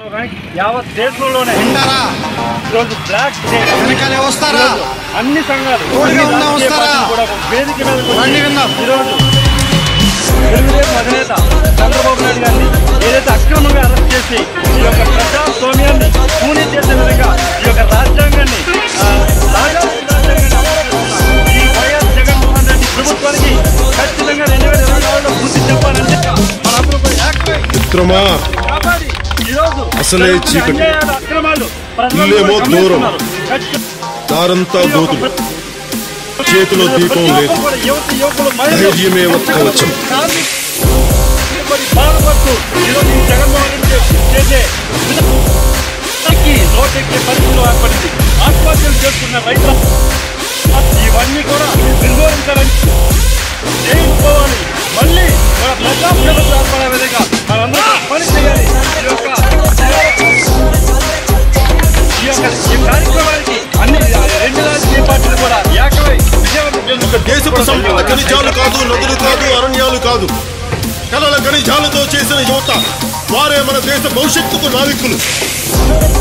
యావత్ దేశంలోనే వింటారా ఈరోజు బ్లాక్ డే వెనకాలే వస్తారా ఈరోజు అన్ని సంఘాలు తోడుగా అన్ని ఉందా రాజకీయ వస్తారా? పార్టీలు కూడా ఒక వేదిక మీద రండి విందాం. ఈరోజు తెలుగుదేశం అధినేత చంద్రబాబు నాయుడు గారిని ఏదైతే అక్రమంగా అరెస్ట్ చేసి ఈ యొక్క ప్రజాస్వామ్యాన్ని కూనీ చేసే విధంగా ఈ యొక్క రాజ్యాంగాన్ని ఆ, రాజావారి రాజ్యాంగాన్ని అమలు చేస్తున్న ఈ వైఎస్ జగన్మోహన్ రెడ్డి ప్రభుత్వానికి ఖచ్చితంగా రెండు వేల ఇరవై నాలుగులో బుద్ధి చెప్పాలంటే మనందరూ కూడా యాక్టివ్ మిత్రమా కాపాడి ఈరోజు అసలే జరుగుతున్న చీకటి. అన్యాయాలు, అక్రమాలు ప్రజలందరూ ఇల్లేమో కూడా దూరం. గమనిస్తున్నారు. ఖచ్చితంగా దారంతా గోతులు చేతిలో దీపం లేదు యువతి యువకులు మహిళలు ధైర్యమే ఒక్క కవచం. మరి బాధపడుతూ ఈరోజు ఈ జగన్మోహన్ రెడ్డి చేసే విధానానికి నోటెక్కే పరిస్థితులు ఏర్పడింది ఆత్మహత్యలు చేసుకున్న రైతులు ఇవన్నీ కూడా నిర్మూలించాలని జైలు పోవాలి మళ్ళీ మన ప్రజాప్రభుత్వం ఏర్పడే విధంగా మనందరం పని చేయాలి ఈ యొక్క ఈ యొక్క ఈ కార్యక్రమానికి అన్ని రెండు రాజకీయ పార్టీలు కూడా ఏకమై విజయవంతం ఒక దేశ సంపద ఖనిజాలు కాదు నదులు కాదు అరణ్యాలు కాదు కలల ఖనిజాలతో చేసిన యువత వారే మన దేశ భవిష్యత్తుకు నావికులు